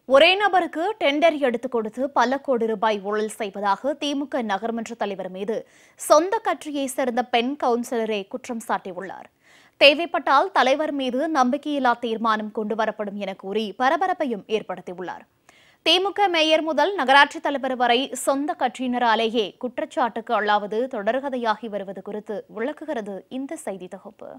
ஒரே நபருக்கு டெண்டர் எடுத்துக் கொடுத்து பல கோடி ரூபாய் ஊழல் செய்வதாக திமுக நகர்மன்ற தலைவர் மீது சொந்த கட்சியைச் சேர்ந்த பெண் கவுன்சிலரே குற்றம் சாட்டியுள்ளார் தேவைப்பட்டால் தலைவர் மீது நம்பிக்கையில்லா தீர்மானம் கொண்டுவரப்படும் என கூறி பரபரப்பையும் ஏற்படுத்தியுள்ளார் திமுக மேயர் முதல் நகராட்சி தலைவர் வரை சொந்த கட்சியினராலேயே குற்றச்சாட்டுக்கு ஆளாவது தொடர்கதையாகி வருவது குறித்து விளக்குகிறது இந்த செய்தி தொகுப்பு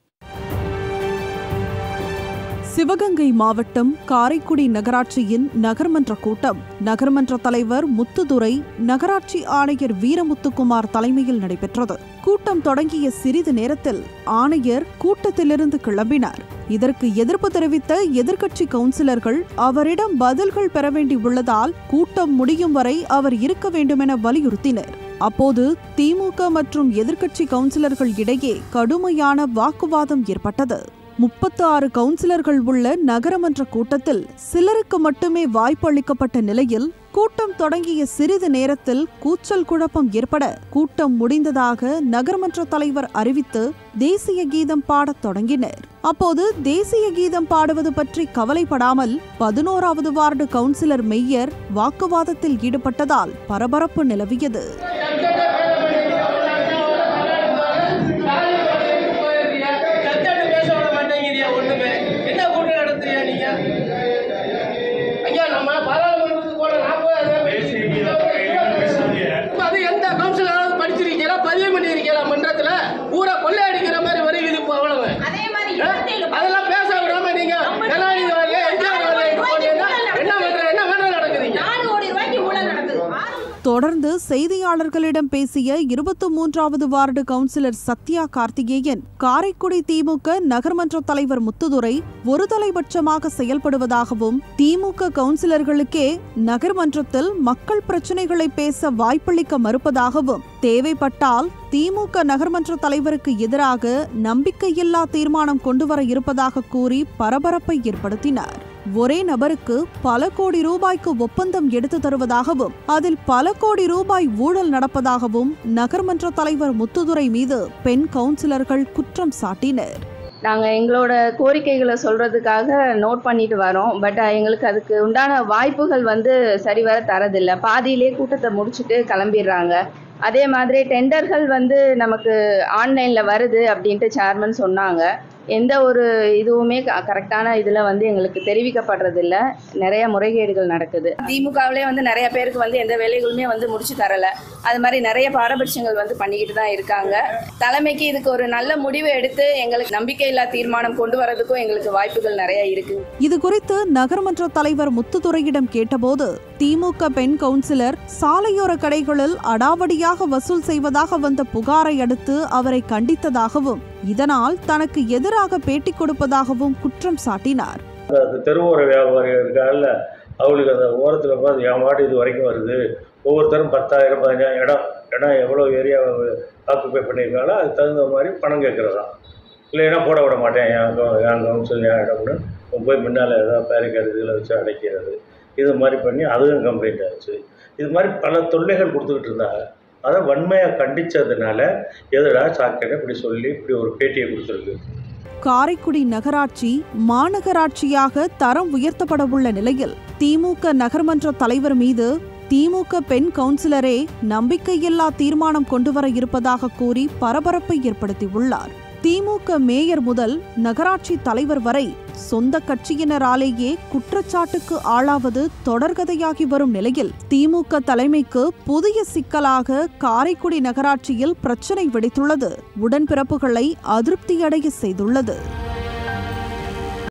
சிவகங்கை மாவட்டம் காரைக்குடி நகராட்சியின் நகர்மன்ற கூட்டம் நகர்மன்ற தலைவர் முத்துதுரை நகராட்சி ஆணையர் வீரமுத்துக்குமார் தலைமையில் நடைபெற்றது கூட்டம் தொடங்கிய சிறிது நேரத்தில் ஆணையர் கூட்டத்திலிருந்து கிளம்பினார் இதற்கு எதிர்ப்பு தெரிவித்த எதிர்க்கட்சி கவுன்சிலர்கள் அவரிடம் பதில்கள் பெற வேண்டியுள்ளதால் கூட்டம் முடியும் வரை அவர் இருக்க வேண்டுமென வலியுறுத்தினர் அப்போது திமுக மற்றும் எதிர்க்கட்சி கவுன்சிலர்கள் இடையே கடுமையான வாக்குவாதம் ஏற்பட்டது முப்பத்து ஆறு கவுன்சிலர்கள் உள்ள நகரமன்ற கூட்டத்தில் சிலருக்கு மட்டுமே வாய்ப்பு அளிக்கப்பட்ட நிலையில் கூட்டம் தொடங்கிய சிறிது நேரத்தில் கூச்சல் குழப்பம் ஏற்பட கூட்டம் முடிந்ததாக நகர்மன்ற தலைவர் அறிவித்து தேசிய கீதம் பாடத் தொடங்கினர் அப்போது தேசிய கீதம் பாடுவது பற்றி கவலைப்படாமல் பதினோராவது வார்டு கவுன்சிலர் மெய்யர் வாக்குவாதத்தில் ஈடுபட்டதால் பரபரப்பு நிலவியது சத்தட்டு பேச விட மாட்டேங்கிறியா ஒண்ணுமே என்ன கூட்டம் நடத்துறியா நீங்க ஐயா நம்ம பாராளுமன்றத்துக்கு போன நாற்பது அது எந்த கவுன்சிலராவது படிச்சிருக்கீங்களா பதிவு பண்ணியிருக்கீங்களா மன்றத்துல பூரா கொள்ளையடிக்கிற மாதிரி வரி விதிப்பு அவ்வளவு அதே மாதிரி ஆ? இருபத்தேழு அதெல்லாம் பேச விடாம நீங்க கலாநிதி வரல எம்ஜிஆர் வரல போனீங்கன்னா என்ன பண்ற என்ன வேணா நடக்குதுங்க நாலு கோடி ரூபாய்க்கு ஊழல் நடக்குது ஆறு தொடர்ந்து செய்தியாளர்களிடம் பேசிய இருபத்தி மூன்றாவது வார்டு கவுன்சிலர் சத்யா கார்த்திகேயன் காரைக்குடி திமுக நகர்மன்ற தலைவர் முத்துதுரை ஒருதலைபட்சமாக செயல்படுவதாகவும் திமுக கவுன்சிலர்களுக்கே நகர்மன்றத்தில் மக்கள் பிரச்சினைகளை பேச வாய்ப்பளிக்க மறுப்பதாகவும் தேவைப்பட்டால் திமுக நகர்மன்ற தலைவருக்கு எதிராக நம்பிக்கையில்லா தீர்மானம் கொண்டுவர இருப்பதாக கூறி பரபரப்பை ஏற்படுத்தினார் ஒரே நபருக்கு பல கோடி ரூபாய்க்கு ஒப்பந்தம் எடுத்து தருவதாகவும் அதில் பல கோடி ரூபாய் ஊழல் நடப்பதாகவும் நகர்மன்ற தலைவர் முத்துதுரை மீது பெண் கவுன்சிலர்கள் குற்றம் சாட்டினர் நாங்கள் எங்களோட கோரிக்கைகளை சொல்கிறதுக்காக நோட் பண்ணிட்டு வரோம் பட் எங்களுக்கு அதுக்கு உண்டான வாய்ப்புகள் வந்து சரிவர தரதில்லை பாதியிலே கூட்டத்தை முடிச்சுட்டு கிளம்பிடுறாங்க அதே மாதிரி டெண்டர்கள் வந்து நமக்கு ஆன்லைனில் வருது அப்படின்ட்டு சேர்மன் சொன்னாங்க எந்த ஒரு இதுவுமே கரெக்டான இதில் வந்து எங்களுக்கு தெரிவிக்கப்படுறதில்ல நிறைய முறைகேடுகள் நடக்குது திமுகவிலே வந்து நிறைய பேருக்கு வந்து எந்த வேலைகளுமே வந்து முடிச்சு தரல அது மாதிரி நிறைய பாரபட்சங்கள் வந்து பண்ணிக்கிட்டு தான் இருக்காங்க தலைமைக்கு இதுக்கு ஒரு நல்ல முடிவு எடுத்து எங்களுக்கு நம்பிக்கையில்லா தீர்மானம் கொண்டு வரதுக்கும் எங்களுக்கு வாய்ப்புகள் நிறைய இருக்கு இது குறித்து நகர்மன்ற தலைவர் முத்துதுரையிடம் கேட்டபோது திமுக பெண் கவுன்சிலர் சாலையோர கடைகளில் அடாவடியாக வசூல் செய்வதாக வந்த புகாரை அடுத்து அவரை கண்டித்ததாகவும் இதனால் தனக்கு எதிராக பேட்டி கொடுப்பதாகவும் குற்றம் சாட்டினார் அந்த தெருவோர வியாபாரி இருக்காங்கல்ல அவங்களுக்கு அந்த ஓரத்தில் பார்த்து என் மாடு இது வரைக்கும் வருது ஒவ்வொருத்தரும் பத்தாயிரம் பதினஞ்சாயிரம் இடம் இடம் எவ்வளோ ஏரியா ஆக்குப்பை பண்ணியிருக்காங்களோ அதுக்கு தகுந்த மாதிரி பணம் கேட்குறதா இல்லைன்னா போட விட மாட்டேன் என் கவு- என் கவுன்சில் என் இடம்னு போய் முன்னால் ஏதாவது பேரிக்கார்டு இதில் வச்சு அடைக்கிறது இது மாதிரி பண்ணி அதுவும் கம்ப்ளைண்ட் ஆச்சு இது மாதிரி பல தொல்லைகள் கொடுத்துக்கிட்டு இருந்தாங்க அதை வன்மையாக கண்டித்ததுனால எதுடா சாக்கடை இப்படி சொல்லி இப்படி ஒரு பேட்டியை கொடுத்துருக்கு காரைக்குடி நகராட்சி மாநகராட்சியாக தரம் உயர்த்தப்பட உள்ள நிலையில் திமுக நகர்மன்ற தலைவர் மீது திமுக பெண் கவுன்சிலரே நம்பிக்கையில்லா தீர்மானம் கொண்டுவர இருப்பதாக கூறி பரபரப்பை ஏற்படுத்தியுள்ளார் திமுக மேயர் முதல் நகராட்சி தலைவர் வரை சொந்த கட்சியினராலேயே குற்றச்சாட்டுக்கு ஆளாவது தொடர்கதையாகி வரும் நிலையில் திமுக தலைமைக்கு புதிய சிக்கலாக காரைக்குடி நகராட்சியில் பிரச்சினை வெடித்துள்ளது உடன்பிறப்புகளை அதிருப்தியடைய செய்துள்ளது